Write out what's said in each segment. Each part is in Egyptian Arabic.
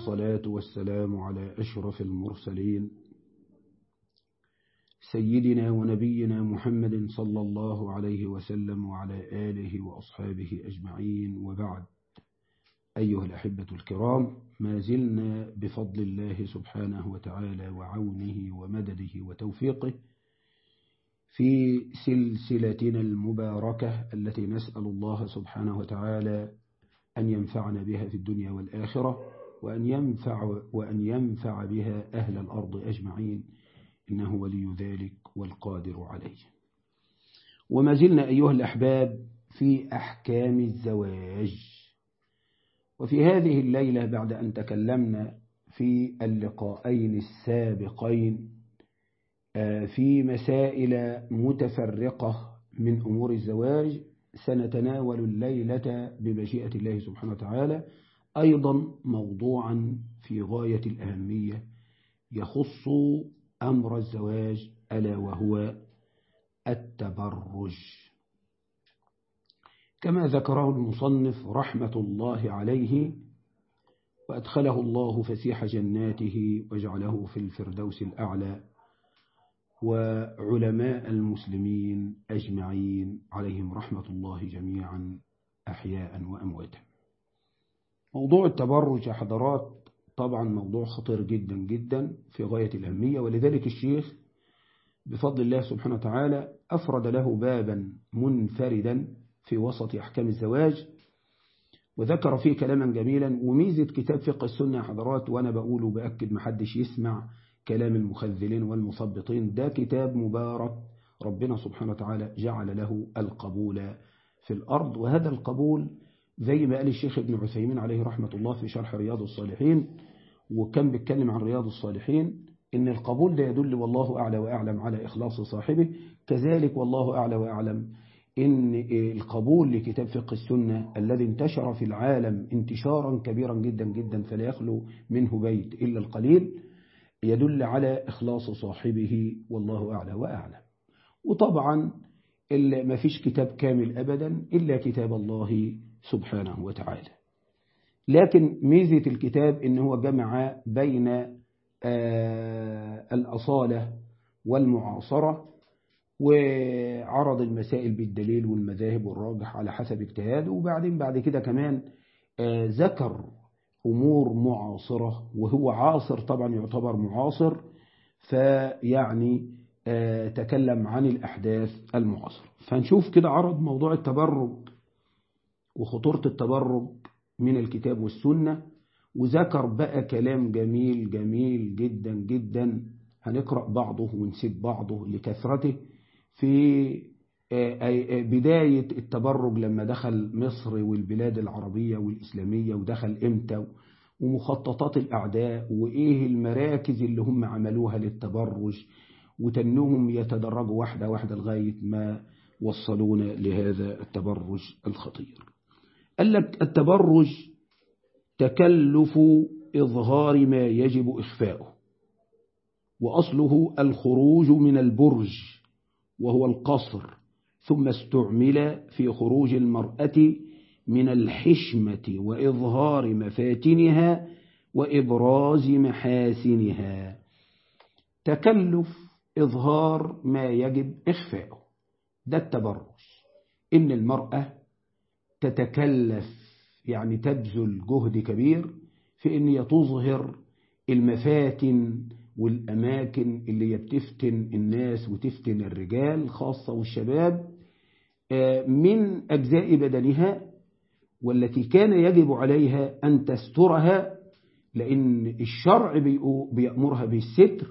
والصلاة والسلام على أشرف المرسلين سيدنا ونبينا محمد صلى الله عليه وسلم وعلى آله وأصحابه أجمعين وبعد أيها الأحبة الكرام ما زلنا بفضل الله سبحانه وتعالى وعونه ومدده وتوفيقه في سلسلتنا المباركة التي نسأل الله سبحانه وتعالى أن ينفعنا بها في الدنيا والآخرة وأن ينفع, وأن ينفع بها أهل الأرض أجمعين إنه ولي ذلك والقادر عليه وما زلنا أيها الأحباب في أحكام الزواج وفي هذه الليلة بعد أن تكلمنا في اللقاءين السابقين في مسائل متفرقة من أمور الزواج سنتناول الليلة بمشيئة الله سبحانه وتعالى أيضا موضوعا في غاية الأهمية يخص أمر الزواج ألا وهو التبرج كما ذكره المصنف رحمة الله عليه وأدخله الله فسيح جناته وجعله في الفردوس الأعلى وعلماء المسلمين أجمعين عليهم رحمة الله جميعا أحياء وأمواتا موضوع التبرج يا حضرات طبعا موضوع خطير جدا جدا في غاية الأهمية ولذلك الشيخ بفضل الله سبحانه وتعالى أفرد له بابا منفردا في وسط أحكام الزواج وذكر فيه كلاما جميلا وميزة كتاب فقه السنة يا حضرات وأنا بقوله بأكد محدش يسمع كلام المخذلين والمثبطين ده كتاب مبارك ربنا سبحانه وتعالى جعل له القبول في الأرض وهذا القبول زي ما قال الشيخ ابن عثيمين عليه رحمة الله في شرح رياض الصالحين وكان بيتكلم عن رياض الصالحين إن القبول ده يدل والله أعلى وأعلم على إخلاص صاحبه كذلك والله أعلى وأعلم إن القبول لكتاب فقه السنة الذي انتشر في العالم انتشارا كبيرا جدا جدا فلا يخلو منه بيت إلا القليل يدل على إخلاص صاحبه والله أعلى وأعلم وطبعا ما فيش كتاب كامل أبدا إلا كتاب الله سبحانه وتعالى لكن ميزة الكتاب إن هو جمع بين الأصالة والمعاصرة وعرض المسائل بالدليل والمذاهب والراجح على حسب اجتهاده وبعدين بعد كده كمان ذكر أمور معاصرة وهو عاصر طبعا يعتبر معاصر فيعني تكلم عن الأحداث المعاصرة فنشوف كده عرض موضوع التبرج وخطورة التبرج من الكتاب والسنة وذكر بقى كلام جميل جميل جدا جدا هنقرأ بعضه ونسيب بعضه لكثرته في بداية التبرج لما دخل مصر والبلاد العربية والإسلامية ودخل إمتى ومخططات الأعداء وإيه المراكز اللي هم عملوها للتبرج وتنهم يتدرجوا واحدة واحدة لغاية ما وصلونا لهذا التبرج الخطير قال لك التبرج تكلف إظهار ما يجب إخفاؤه وأصله الخروج من البرج وهو القصر ثم استعمل في خروج المرأة من الحشمة وإظهار مفاتنها وإبراز محاسنها تكلف إظهار ما يجب إخفاؤه ده التبرج إن المرأة تتكلف يعني تبذل جهد كبير في إن هي تظهر المفاتن والأماكن اللي بتفتن الناس وتفتن الرجال خاصة والشباب من أجزاء بدنها والتي كان يجب عليها أن تسترها لأن الشرع بيأمرها بالستر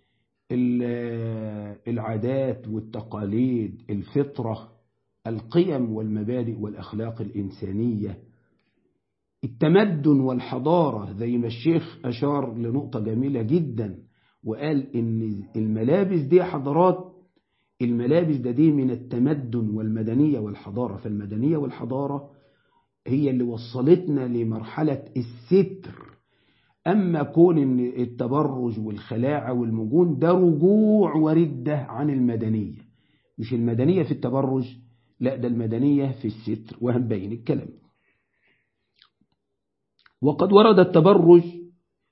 العادات والتقاليد الفطرة القيم والمبادئ والأخلاق الإنسانية التمدن والحضارة زي ما الشيخ أشار لنقطة جميلة جدا وقال إن الملابس دي حضارات الملابس ده دي من التمدن والمدنية والحضارة فالمدنية والحضارة هي اللي وصلتنا لمرحلة الستر أما كون إن التبرج والخلاعة والمجون ده رجوع وردة عن المدنية مش المدنية في التبرج لا ده المدنية في الستر وهنبين الكلام وقد ورد التبرج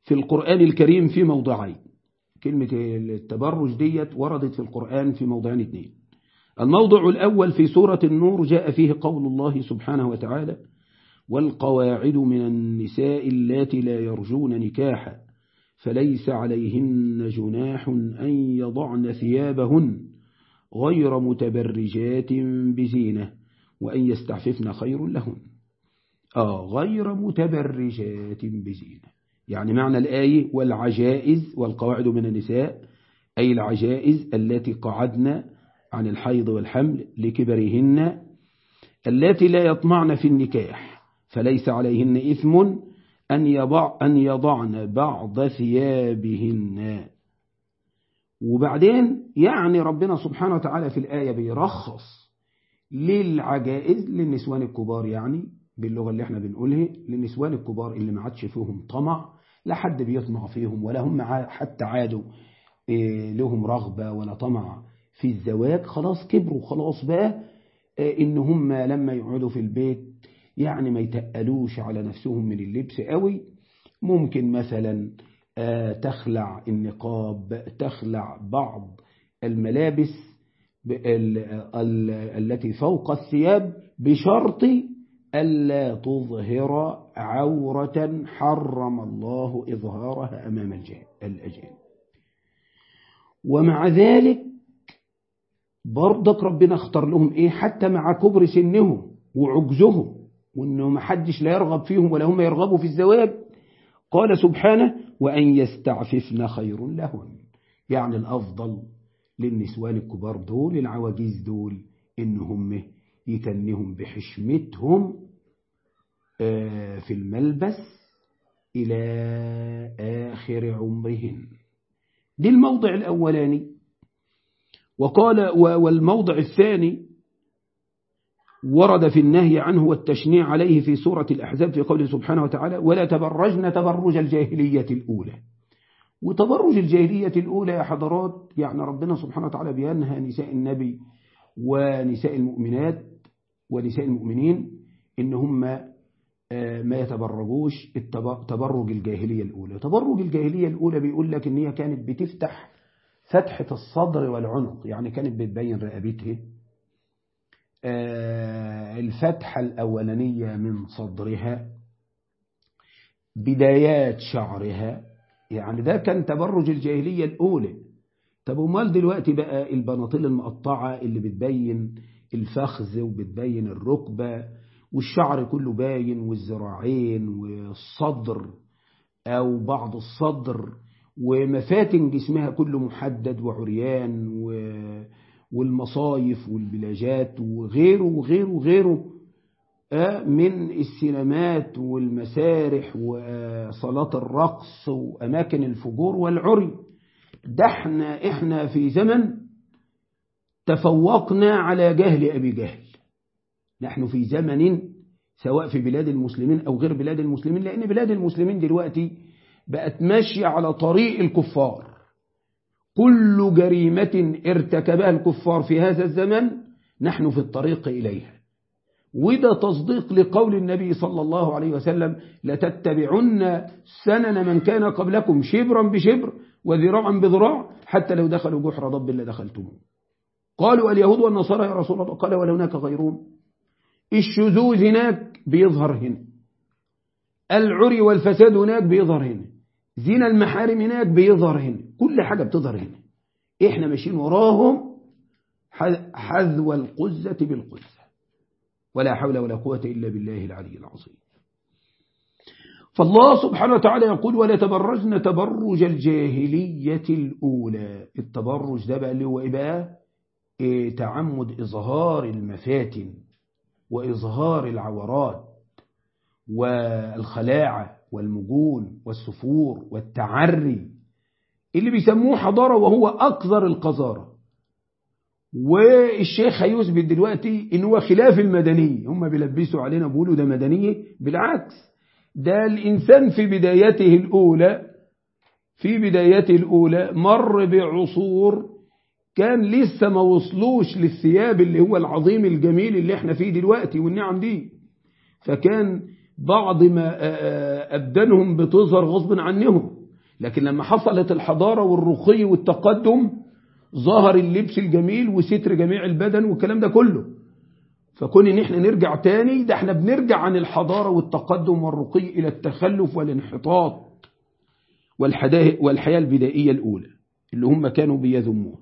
في القرآن الكريم في موضعين كلمة التبرج ديت وردت في القرآن في موضعين اثنين الموضع الأول في سورة النور جاء فيه قول الله سبحانه وتعالى والقواعد من النساء اللاتي لا يرجون نكاحا فليس عليهن جناح أن يضعن ثيابهن غير متبرجات بزينة وأن يستعففن خير لهن آه غير متبرجات بزينة يعني معنى الآية والعجائز والقواعد من النساء أي العجائز التي قعدن عن الحيض والحمل لكبرهن التي لا يطمعن في النكاح فليس عليهن إثم أن, يضع أن يضعن بعض ثيابهن وبعدين يعني ربنا سبحانه وتعالى في الآية بيرخص للعجائز للنسوان الكبار يعني باللغة اللي احنا بنقولها للنسوان الكبار اللي ما عادش فيهم طمع لا حد بيطمع فيهم ولا هم حتى عادوا لهم رغبة ولا طمع في الزواج خلاص كبروا خلاص بقى ان هم لما يقعدوا في البيت يعني ما يتقلوش على نفسهم من اللبس قوي ممكن مثلا تخلع النقاب تخلع بعض الملابس التي فوق الثياب بشرط ألا تظهر عورة حرم الله إظهارها أمام الأجانب ومع ذلك برضك ربنا اختار لهم إيه حتى مع كبر سنهم وعجزهم وإنه ما حدش لا يرغب فيهم ولا هم يرغبوا في الزواج قال سبحانه وأن يستعففن خير لهن يعني الأفضل للنسوان الكبار دول العواجيز دول إنهم يتنهم بحشمتهم في الملبس إلى آخر عمرهن دي الموضع الأولاني وقال والموضع الثاني ورد في النهي عنه والتشنيع عليه في سورة الأحزاب في قوله سبحانه وتعالى ولا تبرجن تبرج الجاهلية الأولى وتبرج الجاهلية الأولى يا حضرات يعني ربنا سبحانه وتعالى بينهى نساء النبي ونساء المؤمنات ونساء المؤمنين إن هم ما يتبرجوش تبرج الجاهلية الأولى تبرج الجاهلية الأولى بيقول لك إن هي كانت بتفتح فتحة الصدر والعنق يعني كانت بتبين رقبتها الفتحة الأولانية من صدرها بدايات شعرها يعني ده كان تبرج الجاهلية الأولى طب امال دلوقتي بقى البناطيل المقطعة اللي بتبين الفخذ وبتبين الركبة والشعر كله باين والذراعين والصدر أو بعض الصدر ومفاتن جسمها كله محدد وعريان و... والمصايف والبلاجات وغيره وغيره وغيره من السينمات والمسارح وصالات الرقص وأماكن الفجور والعري ده احنا, احنا في زمن تفوقنا على جهل أبي جهل نحن في زمن سواء في بلاد المسلمين أو غير بلاد المسلمين لأن بلاد المسلمين دلوقتي بقت ماشية على طريق الكفار كل جريمة ارتكبها الكفار في هذا الزمن نحن في الطريق إليها وده تصديق لقول النبي صلى الله عليه وسلم لتتبعن سنن من كان قبلكم شبرا بشبر وذراعا بذراع حتى لو دخلوا جحر ضب لدخلتموه قالوا اليهود والنصارى يا رسول الله قال ولو هناك غيرهم الشذوذ هناك بيظهر هنا العري والفساد هناك بيظهر هنا زنا المحارم هناك بيظهر هنا كل حاجة بتظهر هنا احنا ماشيين وراهم حذو القزة بالقزة ولا حول ولا قوة إلا بالله العلي العظيم فالله سبحانه وتعالى يقول ولا تبرجن تبرج الجاهلية الأولى التبرج ده بقى اللي هو إيه بقى إيه تعمد إظهار المفاتن وإظهار العورات والخلاعة والمجون والسفور والتعري اللي بيسموه حضارة وهو أقذر القذارة والشيخ هيثبت دلوقتي ان هو خلاف المدنية هم بيلبسوا علينا بيقولوا ده مدنية بالعكس ده الإنسان في بدايته الأولى في بدايته الأولى مر بعصور كان لسه ما وصلوش للثياب اللي هو العظيم الجميل اللي احنا فيه دلوقتي والنعم دي فكان بعض ما أبدانهم بتظهر غصب عنهم لكن لما حصلت الحضارة والرقي والتقدم ظهر اللبس الجميل وستر جميع البدن والكلام ده كله فكون ان احنا نرجع تاني ده احنا بنرجع عن الحضارة والتقدم والرقي الى التخلف والانحطاط والحياة البدائية الأولى اللي هم كانوا بيذموها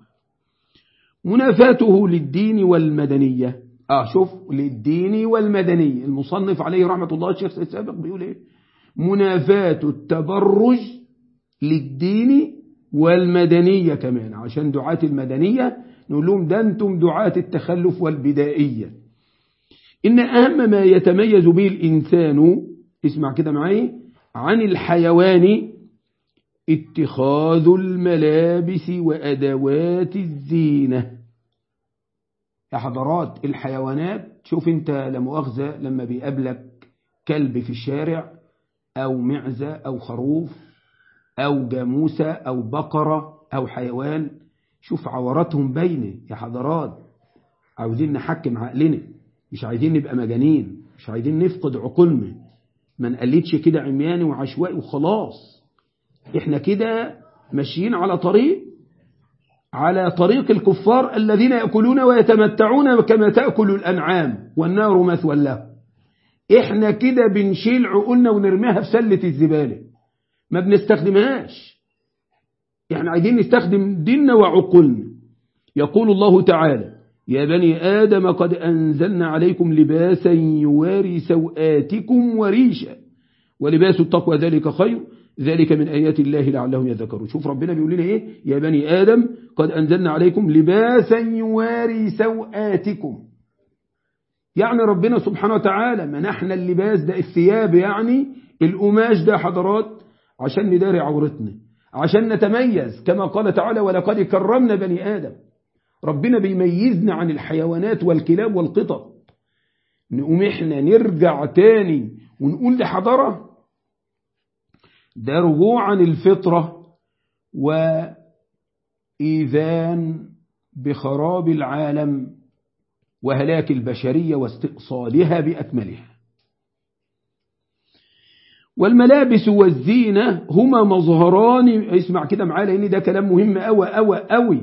منافاته للدين والمدنية اه شوف للدين والمدنية المصنف عليه رحمة الله الشيخ السابق بيقول ايه منافاة التبرج للدين والمدنية كمان عشان دعاة المدنية نقول لهم ده انتم دعاة التخلف والبدائية إن أهم ما يتميز به الإنسان اسمع كده معي عن الحيوان اتخاذ الملابس وأدوات الزينة يا حضرات الحيوانات شوف انت لمؤاخذة لما بيقابلك كلب في الشارع أو معزة أو خروف أو جاموسة أو بقرة أو حيوان شوف عوراتهم باينة يا حضرات عاوزين نحكم عقلنا مش عايزين نبقى مجانين مش عايزين نفقد عقولنا ما نقلدش كده عمياني وعشوائي وخلاص احنا كده ماشيين على طريق على طريق الكفار الذين يأكلون ويتمتعون كما تأكل الأنعام والنار مثوى له احنا كده بنشيل عقولنا ونرميها في سلة الزبالة ما بنستخدمهاش احنا عايزين نستخدم ديننا وعقولنا يقول الله تعالى يا بني آدم قد أنزلنا عليكم لباسا يواري سوآتكم وريشا ولباس التقوى ذلك خير ذلك من آيات الله لعلهم يذكرون شوف ربنا بيقول لنا إيه يا بني آدم قد أنزلنا عليكم لباسا يواري سوآتكم يعني ربنا سبحانه وتعالى منحنا اللباس ده الثياب يعني القماش ده حضرات عشان نداري عورتنا عشان نتميز كما قال تعالى ولقد كرمنا بني آدم ربنا بيميزنا عن الحيوانات والكلاب والقطط نقوم احنا نرجع تاني ونقول لحضارة ده رجوع عن الفطرة وإيذان بخراب العالم وهلاك البشرية واستئصالها بأكملها والملابس والزينة هما مظهران اسمع كده معايا لأن ده كلام مهم أوي أوي أوي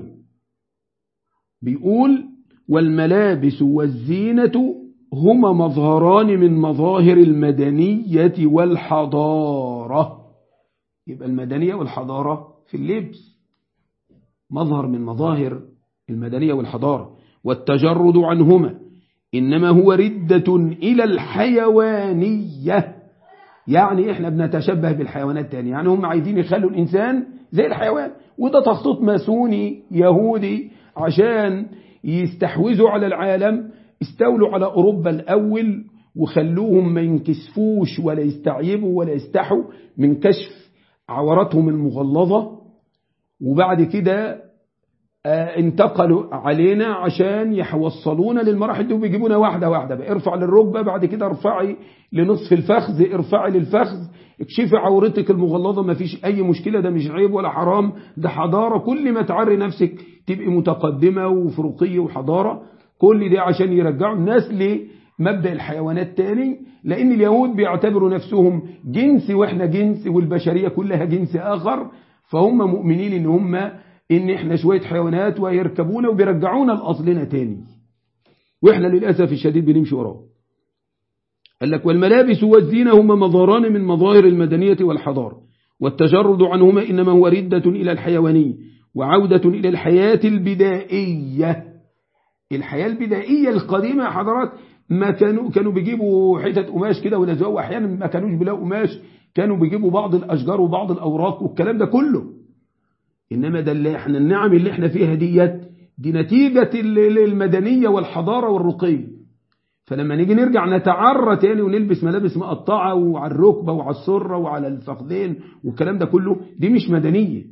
بيقول والملابس والزينة هما مظهران من مظاهر المدنية والحضارة يبقى المدنية والحضارة في اللبس مظهر من مظاهر المدنية والحضارة والتجرد عنهما إنما هو ردة إلى الحيوانية يعني إحنا بنتشبه بالحيوانات تاني يعني هم عايزين يخلوا الإنسان زي الحيوان وده تخطيط ماسوني يهودي عشان يستحوذوا على العالم استولوا على أوروبا الأول وخلوهم ما ينكسفوش ولا يستعيبوا ولا يستحوا من كشف عوراتهم المغلظة وبعد كده انتقلوا علينا عشان يوصلونا للمراحل دي وبيجيبونا واحدة واحدة بقى ارفع للركبة بعد كده ارفعي لنصف الفخذ ارفعي للفخذ اكشفي عورتك المغلظة ما فيش اي مشكلة ده مش عيب ولا حرام ده حضارة كل ما تعري نفسك تبقي متقدمة وفروقية وحضارة كل ده عشان يرجعوا الناس لمبدأ الحيوانات تاني لان اليهود بيعتبروا نفسهم جنس واحنا جنس والبشرية كلها جنس اخر فهم مؤمنين ان هم ان احنا شوية حيوانات ويركبونا وبيرجعونا لأصلنا تاني واحنا للأسف الشديد بنمشي وراه قال لك والملابس والزينة هما مظهران من مظاهر المدنية والحضارة والتجرد عنهما إنما هو ردة إلى الحيوانية وعودة إلى الحياة البدائية الحياة البدائية القديمة يا حضرات ما كانوا كانوا بيجيبوا حتت قماش كده ولزقوا أحيانا ما كانوش بيلاقوا قماش كانوا بيجيبوا بعض الأشجار وبعض الأوراق والكلام ده كله إنما ده اللي احنا النعم اللي احنا فيها ديت دي نتيجة المدنية والحضارة والرقي فلما نيجي نرجع نتعرى تاني ونلبس ملابس مقطعة وعلى الركبة وعلى السرة وعلى الفخذين والكلام ده كله دي مش مدنية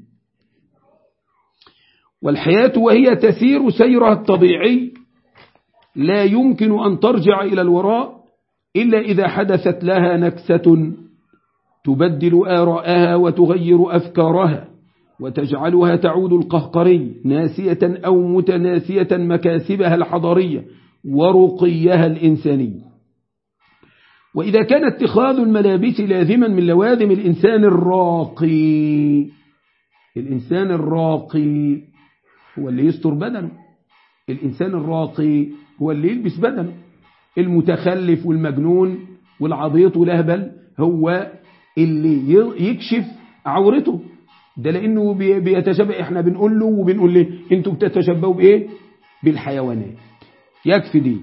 والحياة وهي تسير سيرها الطبيعي لا يمكن أن ترجع إلى الوراء إلا إذا حدثت لها نكسة تبدل آراءها وتغير أفكارها وتجعلها تعود القهقري ناسية أو متناسية مكاسبها الحضارية ورقيها الإنساني وإذا كان اتخاذ الملابس لازما من لوازم الإنسان الراقي الإنسان الراقي هو اللي يستر بدنه الإنسان الراقي هو اللي يلبس بدنه المتخلف والمجنون والعبيط والأهبل هو اللي يكشف عورته ده لأنه بيتشبه احنا بنقول له وبنقول له انتوا بتتشبهوا بإيه بالحيوانات يكفي دي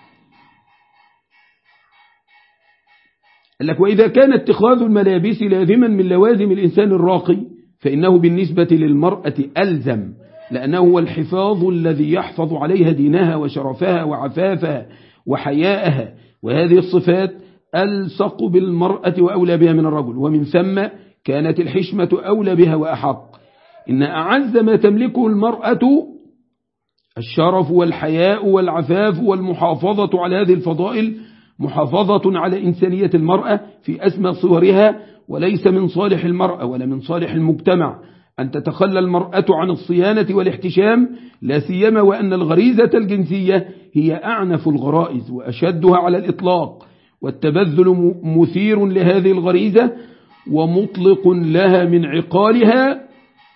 قال لك وإذا كان اتخاذ الملابس لازما من لوازم الإنسان الراقي فإنه بالنسبة للمرأة ألزم لأنه هو الحفاظ الذي يحفظ عليها دينها وشرفها وعفافها وحياءها وهذه الصفات ألصق بالمرأة وأولى بها من الرجل ومن ثم كانت الحشمة أولى بها وأحق إن أعز ما تملكه المرأة الشرف والحياء والعفاف والمحافظة على هذه الفضائل محافظة على إنسانية المرأة في أسمى صورها وليس من صالح المرأة ولا من صالح المجتمع أن تتخلى المرأة عن الصيانة والاحتشام لا سيما وأن الغريزة الجنسية هي أعنف الغرائز وأشدها على الإطلاق والتبذل مثير لهذه الغريزة ومطلق لها من عقالها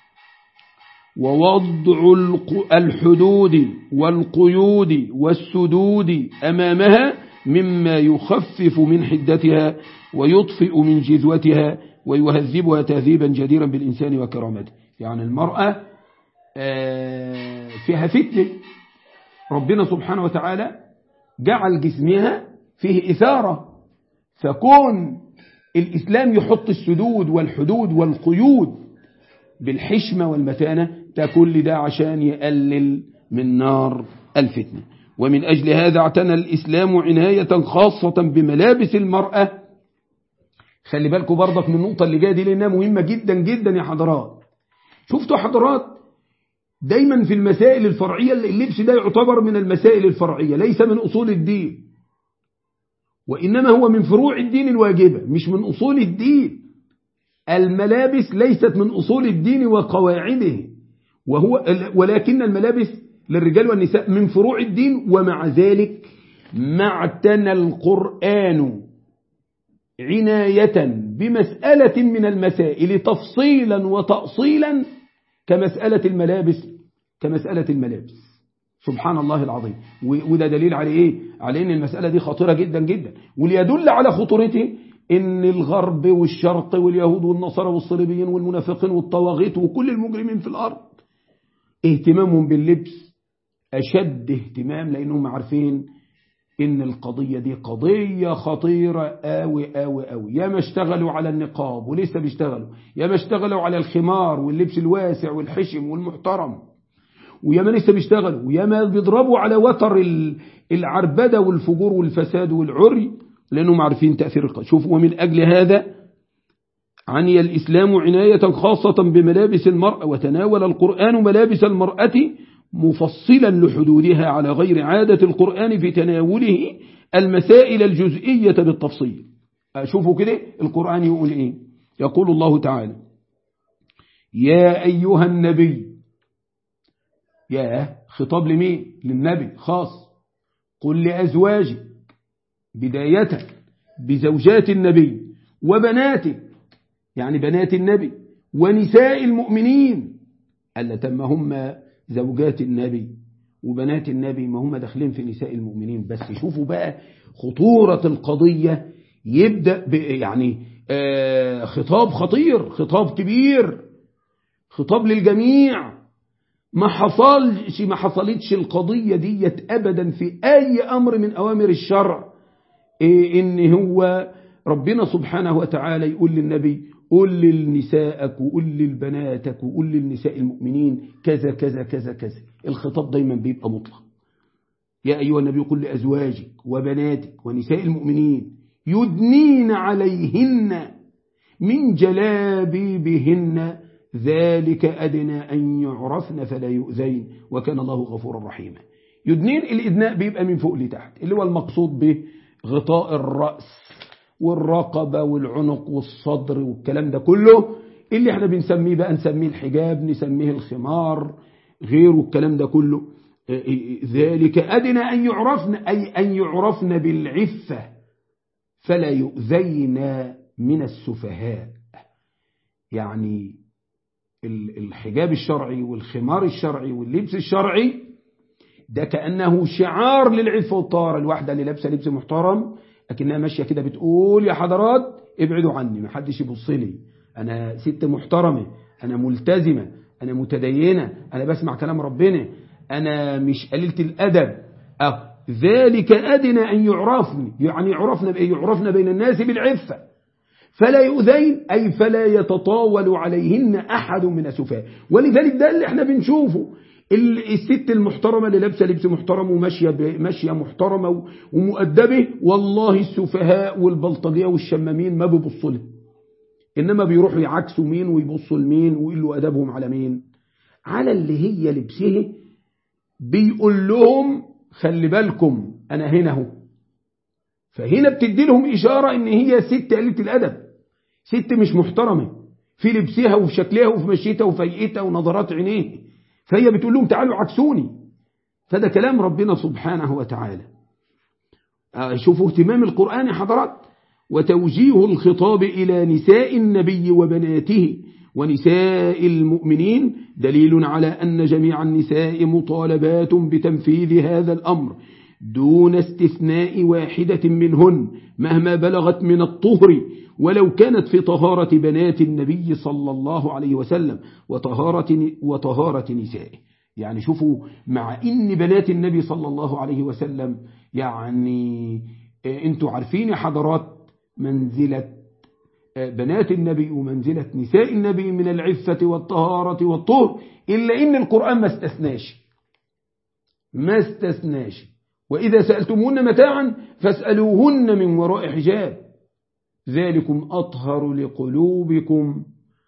ووضع الحدود والقيود والسدود أمامها مما يخفف من حدتها ويطفئ من جذوتها ويهذبها تهذيبا جديرا بالإنسان وكرامته يعني المرأة فيها فتنة ربنا سبحانه وتعالى جعل جسمها فيه إثارة فكون الإسلام يحط السدود والحدود والقيود بالحشمة والمتانة تكل ده عشان يقلل من نار الفتنة ومن أجل هذا اعتنى الإسلام عناية خاصة بملابس المرأة خلي بالكم برضك من النقطة اللي جاية دي لأنها مهمة جدا جدا يا حضرات شفتوا حضرات دايما في المسائل الفرعية اللبس ده يعتبر من المسائل الفرعية ليس من أصول الدين وإنما هو من فروع الدين الواجبة مش من أصول الدين الملابس ليست من أصول الدين وقواعده وهو ولكن الملابس للرجال والنساء من فروع الدين ومع ذلك ما اعتنى القرآن عناية بمسألة من المسائل تفصيلا وتأصيلا كمسألة الملابس كمسألة الملابس سبحان الله العظيم وده دليل على ايه على ان المسألة دي خطيرة جدا جدا وليدل على خطورته ان الغرب والشرق واليهود والنصارى والصليبيين والمنافقين والطواغيت وكل المجرمين في الارض اهتمامهم باللبس اشد اهتمام لانهم عارفين ان القضية دي قضية خطيرة قوي قوي قوي يا ما اشتغلوا على النقاب ولسه بيشتغلوا يا ما اشتغلوا على الخمار واللبس الواسع والحشم والمحترم ويا ما لسه بيشتغلوا ويا ما بيضربوا على وتر العربدة والفجور والفساد والعري لأنهم عارفين تأثير القضية شوفوا ومن أجل هذا عني الإسلام عناية خاصة بملابس المرأة وتناول القرآن ملابس المرأة مفصلا لحدودها على غير عادة القرآن في تناوله المسائل الجزئية بالتفصيل شوفوا كده القرآن يقول إيه يقول الله تعالى يا أيها النبي يا خطاب لمين للنبي خاص قل لأزواجك بداية بزوجات النبي وبناتك يعني بنات النبي ونساء المؤمنين ألا تم هم زوجات النبي وبنات النبي ما هم داخلين في نساء المؤمنين بس شوفوا بقى خطورة القضية يبدأ يعني آه خطاب خطير خطاب كبير خطاب للجميع ما حصلش ما حصلتش القضية ديت أبدا في أي أمر من أوامر الشرع إيه إن هو ربنا سبحانه وتعالى يقول للنبي قل لنسائك وقل للبناتك وقل للنساء المؤمنين كذا كذا كذا كذا الخطاب دايما بيبقى مطلق يا أيها النبي قل لأزواجك وبناتك ونساء المؤمنين يدنين عليهن من جلابيبهن ذلك أدنى أن يعرفن فلا يؤذين وكان الله غفورا رحيما يدنين الإدناء بيبقى من فوق لتحت اللي هو المقصود به غطاء الرأس والرقبة والعنق والصدر والكلام ده كله اللي احنا بنسميه بقى نسميه الحجاب نسميه الخمار غيره الكلام ده كله ذلك أدنى أن يعرفن أي أن يعرفن بالعفة فلا يؤذين من السفهاء يعني الحجاب الشرعي والخمار الشرعي واللبس الشرعي ده كأنه شعار للعفة والطهارة الواحدة اللي لابسه لبس محترم لكنها ماشية كده بتقول يا حضرات ابعدوا عني ما حدش يبص لي أنا ست محترمة أنا ملتزمة أنا متدينة أنا بسمع كلام ربنا أنا مش قليلة الأدب أه ذلك أدنى أن يعرفني يعني يعرفنا بإيه يعرفنا بين الناس بالعفة فلا يؤذين أي فلا يتطاول عليهن أحد من السفهاء ولذلك ده اللي احنا بنشوفه الست المحترمة اللي لابسه لبس محترم وماشية ماشية محترمة ومؤدبة والله السفهاء والبلطجية والشمامين ما بيبصوا له إنما بيروحوا يعكسوا مين ويبصوا لمين ويقولوا أدبهم على مين على اللي هي لبسه بيقول لهم خلي بالكم أنا هنا اهو فهنا بتدي لهم إشارة إن هي ست قليلة الأدب ست مش محترمة في لبسها وفي شكلها وفي مشيتها وفي هيئتها ونظرات عينيه فهي بتقول لهم تعالوا عكسوني فده كلام ربنا سبحانه وتعالى شوفوا اهتمام القرآن يا حضرات وتوجيه الخطاب إلى نساء النبي وبناته ونساء المؤمنين دليل على أن جميع النساء مطالبات بتنفيذ هذا الأمر دون استثناء واحدة منهن مهما بلغت من الطهر ولو كانت في طهارة بنات النبي صلى الله عليه وسلم وطهارة, وطهارة نسائه يعني شوفوا مع إن بنات النبي صلى الله عليه وسلم يعني انتوا عارفين يا حضرات منزلة بنات النبي ومنزلة نساء النبي من العفة والطهارة والطهر إلا إن القرآن ما استثناش ما استثناش وإذا سألتمهن متاعا فاسألوهن من وراء حجاب ذلكم أطهر لقلوبكم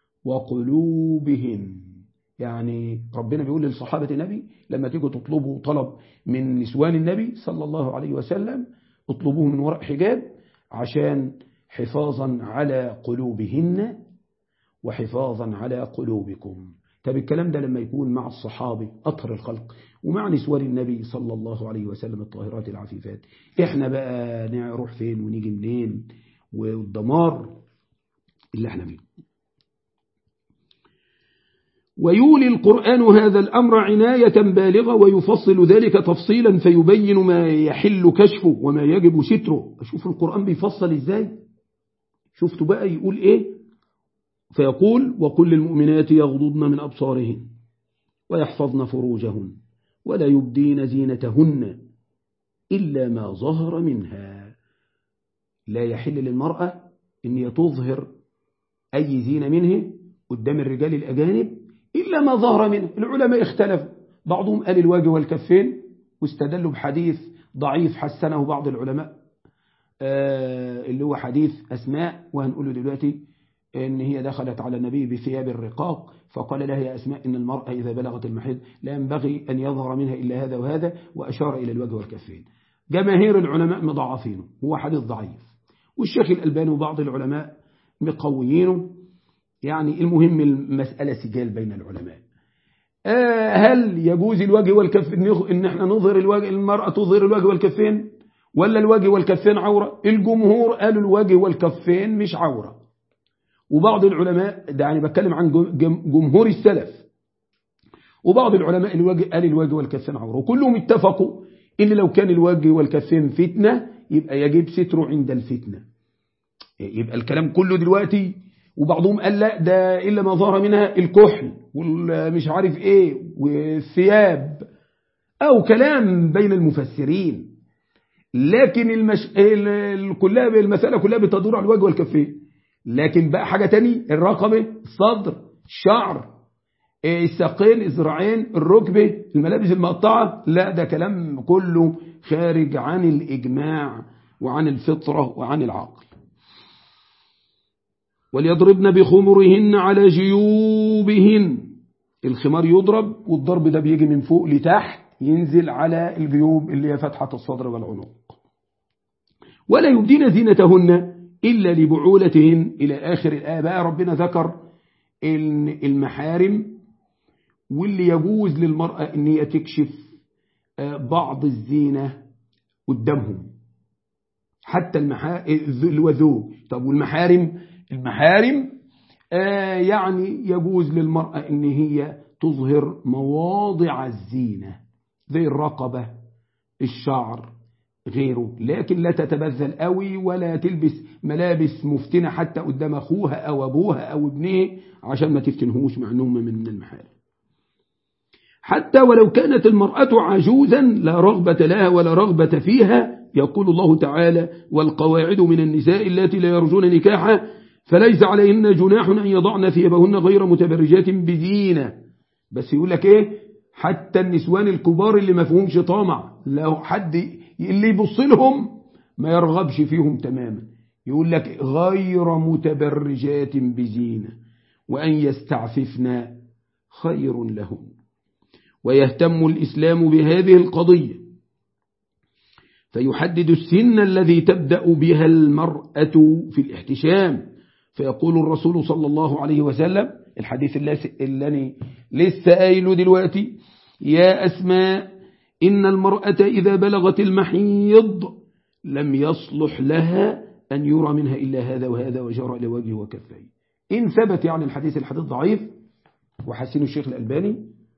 وقلوبهم يعني ربنا بيقول للصحابة النبي لما تيجوا تطلبوا طلب من نسوان النبي صلى الله عليه وسلم اطلبوه من وراء حجاب عشان حفاظا على قلوبهن وحفاظا على قلوبكم طب الكلام ده لما يكون مع الصحابة أطهر الخلق ومع نسوان النبي صلى الله عليه وسلم الطاهرات العفيفات احنا بقى نروح فين ونيجي منين والدمار اللي احنا فيه ويولي القرآن هذا الأمر عناية بالغة ويفصل ذلك تفصيلا فيبين ما يحل كشفه وما يجب ستره شوف القرآن بيفصل ازاي شفتوا بقى يقول ايه فيقول وقل للمؤمنات يغضضن من أبصارهن ويحفظن فروجهن ولا يبدين زينتهن إلا ما ظهر منها لا يحل للمرأة أن تظهر أي زينة منه قدام الرجال الأجانب إلا ما ظهر منه العلماء اختلفوا بعضهم قال الواجه والكفين واستدلوا بحديث ضعيف حسنه بعض العلماء اللي هو حديث أسماء وهنقوله دلوقتي إن هي دخلت على النبي بثياب الرقاق فقال لها يا أسماء إن المرأة إذا بلغت المحيض لا ينبغي أن يظهر منها إلا هذا وهذا وأشار إلى الوجه والكفين جماهير العلماء مضاعفينه هو حديث ضعيف والشيخ الألباني وبعض العلماء مقويينه يعني المهم المسألة سجال بين العلماء آه هل يجوز الوجه والكفين إن احنا نظهر الوجه المرأة تظهر الوجه والكفين ولا الوجه والكفين عورة الجمهور قالوا الوجه والكفين مش عورة وبعض العلماء ده يعني بتكلم عن جمهور السلف وبعض العلماء الوجه قال الوجه والكفين عورة وكلهم اتفقوا إن لو كان الوجه والكفين فتنة يبقى يجب ستره عند الفتنة يبقى الكلام كله دلوقتي وبعضهم قال لا ده إلا ما ظهر منها الكحل والمش عارف إيه والثياب أو كلام بين المفسرين لكن المش... كلها المسألة كلها بتدور على الوجه والكفين لكن بقى حاجة تاني الرقبة الصدر الشعر الساقين الذراعين الركبة الملابس المقطعة لا ده كلام كله خارج عن الإجماع وعن الفطرة وعن العقل وليضربن بخمرهن على جيوبهن الخمار يضرب والضرب ده بيجي من فوق لتحت ينزل على الجيوب اللي هي فتحة الصدر والعنق ولا يبدين زينتهن إلا لبعولتهن إلى آخر الآية بقى ربنا ذكر المحارم واللي يجوز للمرأة أن هي تكشف بعض الزينة قدامهم حتى المحا... الوذوب طب والمحارم المحارم آه يعني يجوز للمرأة ان هي تظهر مواضع الزينة زي الرقبة الشعر غيره لكن لا تتبذل قوي ولا تلبس ملابس مفتنة حتى قدام أخوها أو أبوها أو ابنه عشان ما تفتنهوش مع أنهم من من المحارم حتى ولو كانت المرأة عجوزا لا رغبة لها ولا رغبة فيها يقول الله تعالى والقواعد من النساء التي لا يرجون نكاحا فليس عليهن جناح أن يضعن ثيابهن غير متبرجات بزينة بس يقول لك ايه حتى النسوان الكبار اللي ما فيهمش طامع لو حد اللي يبص لهم ما يرغبش فيهم تماما يقول لك غير متبرجات بزينة وأن يستعففن خير لهم ويهتم الإسلام بهذه القضية فيحدد السن الذي تبدأ بها المرأة في الاحتشام فيقول الرسول صلى الله عليه وسلم الحديث اللي لسه قايله دلوقتي يا أسماء إن المرأة إذا بلغت المحيض لم يصلح لها أن يرى منها إلا هذا وهذا وجرى إلى وجهه وكفيه إن ثبت يعني الحديث الحديث ضعيف وحسنه الشيخ الألباني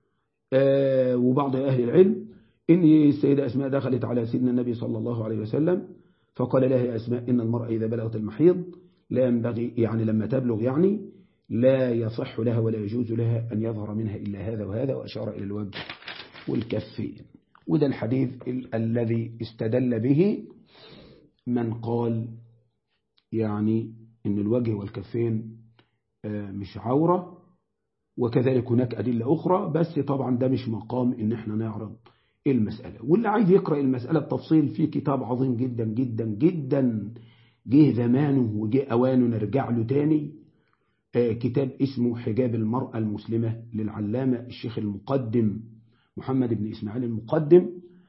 آه وبعض أهل العلم إن السيدة أسماء دخلت على سيدنا النبي صلى الله عليه وسلم فقال لها يا أسماء إن المرأة إذا بلغت المحيض لا ينبغي يعني لما تبلغ يعني لا يصح لها ولا يجوز لها أن يظهر منها إلا هذا وهذا وأشار إلى الوجه والكفين وده الحديث الذي استدل به من قال يعني إن الوجه والكفين مش عورة وكذلك هناك أدلة أخرى بس طبعا ده مش مقام إن احنا نعرض المسألة واللي عايز يقرأ المسألة بتفصيل في كتاب عظيم جدا جدا جدا جه زمانه وجه أوانه نرجع له تاني كتاب اسمه حجاب المرأة المسلمة للعلامة الشيخ المقدم محمد بن إسماعيل المقدم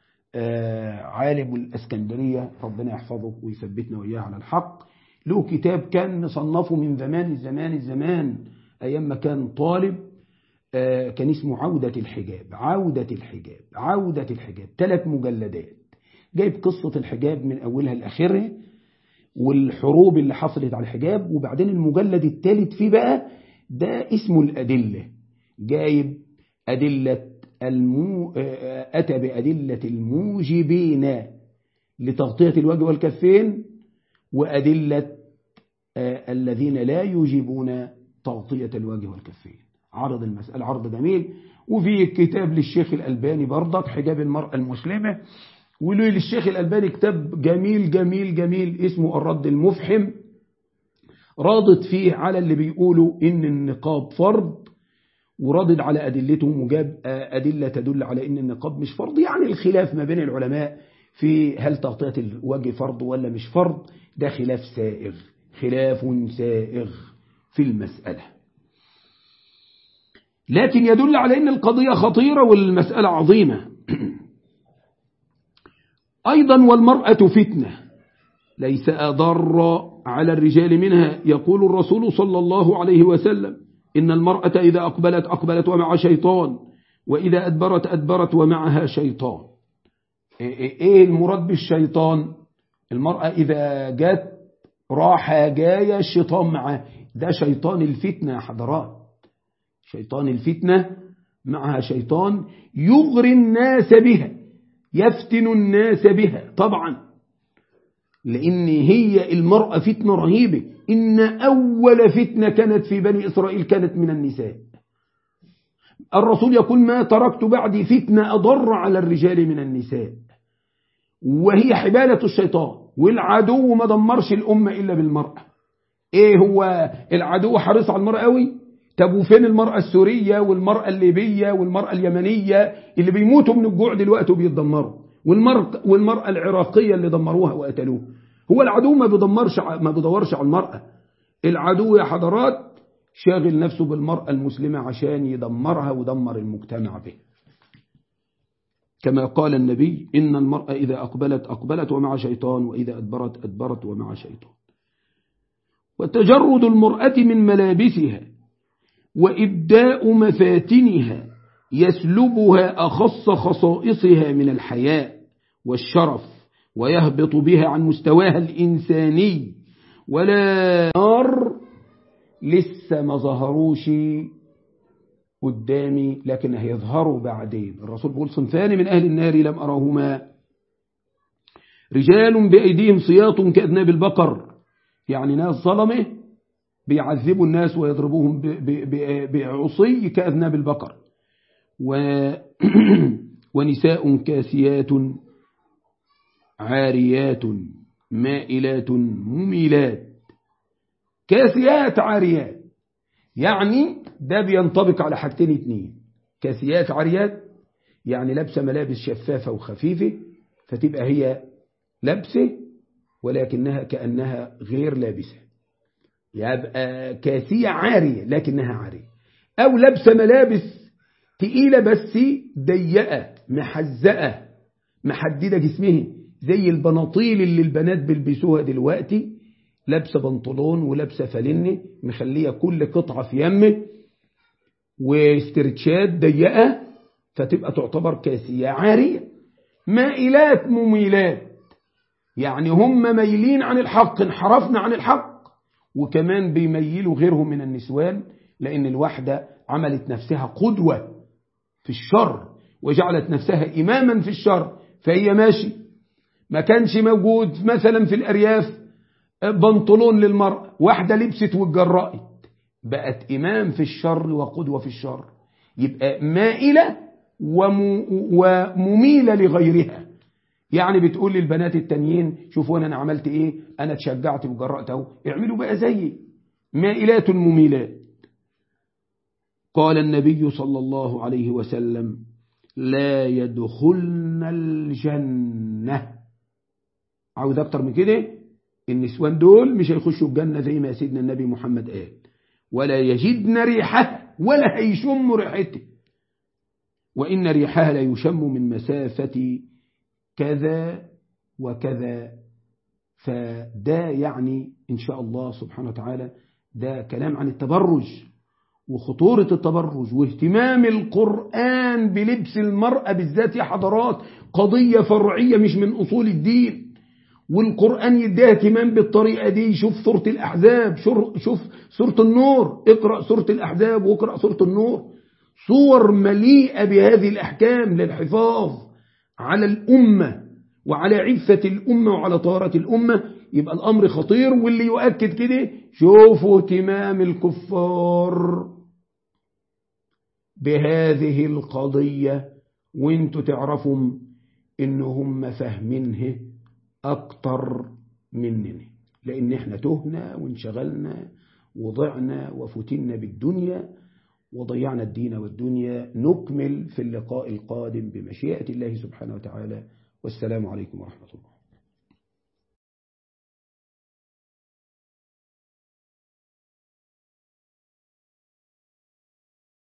عالم الأسكندرية ربنا يحفظه ويثبتنا وإياه على الحق له كتاب كان نصنفه من زمان الزمان الزمان أيام ما كان طالب كان اسمه عودة الحجاب عودة الحجاب عودة الحجاب ثلاث مجلدات جايب قصة الحجاب من أولها لآخرها والحروب اللي حصلت على الحجاب وبعدين المجلد الثالث فيه بقى ده اسمه الأدلة جايب أدلة المو... أتى بأدلة الموجبين لتغطية الوجه والكفين وأدلة الذين لا يجيبون تغطية الوجه والكفين عرض المسألة عرض جميل وفي كتاب للشيخ الألباني برضك حجاب المرأة المسلمة وللشيخ الألباني كتاب جميل جميل جميل اسمه الرد المفحم رادت فيه على اللي بيقولوا إن النقاب فرض وردد على أدلتهم وجاب أدلة تدل على إن النقاب مش فرض يعني الخلاف ما بين العلماء في هل تغطية الوجه فرض ولا مش فرض ده خلاف سائغ خلاف سائغ في المسألة لكن يدل على أن القضية خطيرة والمسألة عظيمة أيضا والمرأة فتنة ليس أضر على الرجال منها يقول الرسول صلى الله عليه وسلم إن المرأة إذا أقبلت أقبلت ومع شيطان وإذا أدبرت أدبرت ومعها شيطان إيه المراد بالشيطان المرأة إذا جت راحة جاية الشيطان معها ده شيطان الفتنة يا حضرات شيطان الفتنة معها شيطان يغري الناس بها يفتن الناس بها طبعا لأن هي المرأة فتنة رهيبة إن أول فتنة كانت في بني إسرائيل كانت من النساء الرسول يقول ما تركت بعدي فتنة أضر على الرجال من النساء وهي حبالة الشيطان والعدو ما دمرش الأمة إلا بالمرأة إيه هو العدو حريص على المرأة قوي طب وفين المرأة السورية والمرأة الليبية والمرأة اليمنية اللي بيموتوا من الجوع دلوقتي وبيتدمروا والمرأة, والمرأة العراقية اللي دمروها وقتلوها هو العدو ما بيدمرش ما بيدورش على المرأة العدو يا حضرات شاغل نفسه بالمرأة المسلمة عشان يدمرها ودمر المجتمع به كما قال النبي إن المرأة إذا أقبلت أقبلت ومع شيطان وإذا أدبرت أدبرت ومع شيطان وتجرد المرأة من ملابسها وإبداء مفاتنها يسلبها أخص خصائصها من الحياء والشرف ويهبط بها عن مستواها الإنساني ولا نار لسه ما ظهروش قدامي لكن هيظهروا بعدين الرسول بيقول صنفان من أهل النار لم أرهما رجال بأيديهم سياط كأذناب البقر يعني ناس ظلمه بيعذبوا الناس ويضربوهم بعصي كأذناب البقر و ونساء كاسيات عاريات مائلات مميلات كاسيات عاريات يعني ده بينطبق على حاجتين اتنين كاسيات عاريات يعني لابسه ملابس شفافة وخفيفة فتبقى هي لابسة ولكنها كأنها غير لابسة يبقى كاسية عارية لكنها عارية أو لابسه ملابس تقيلة بس ضيقة محزقة محددة جسمه زي البناطيل اللي البنات بيلبسوها دلوقتي لابسه بنطلون ولابسه فلنه مخليه كل قطعه في يمه واسترتشات ضيقه فتبقى تعتبر كاسيه عاريه مائلات مميلات يعني هم مايلين عن الحق انحرفنا عن الحق وكمان بيميلوا غيرهم من النسوان لأن الواحدة عملت نفسها قدوة في الشر وجعلت نفسها إماما في الشر فهي ماشي ما كانش موجود مثلا في الأرياف بنطلون للمرأة واحدة لبست واتجرأت بقت إمام في الشر وقدوة في الشر يبقى مائلة ومميلة لغيرها يعني بتقول للبنات التانيين شوفوا أنا عملت إيه أنا اتشجعت وجرأت أهو اعملوا بقى زيي مائلات مميلات قال النبي صلى الله عليه وسلم لا يدخلن الجنة عاوز أكتر من كده النسوان دول مش هيخشوا الجنة زي ما سيدنا النبي محمد قال ولا يجدن ريحها ولا هيشموا ريحته وإن ريحها لا يشم من مسافة كذا وكذا فده يعني إن شاء الله سبحانه وتعالى ده كلام عن التبرج وخطورة التبرج واهتمام القرآن بلبس المرأة بالذات يا حضرات قضية فرعية مش من أصول الدين والقرآن يديها اهتمام بالطريقة دي شوف سورة الأحزاب شوف سورة النور اقرأ سورة الأحزاب واقرأ سورة النور صور مليئة بهذه الأحكام للحفاظ على الأمة وعلى عفة الأمة وعلى طهارة الأمة يبقى الأمر خطير واللي يؤكد كده شوفوا اهتمام الكفار بهذه القضية وانتوا تعرفوا إنهم فاهمينه أكتر مننا لأن احنا تهنا وانشغلنا وضعنا وفتنا بالدنيا وضيعنا الدين والدنيا نكمل في اللقاء القادم بمشيئة الله سبحانه وتعالى والسلام عليكم ورحمة الله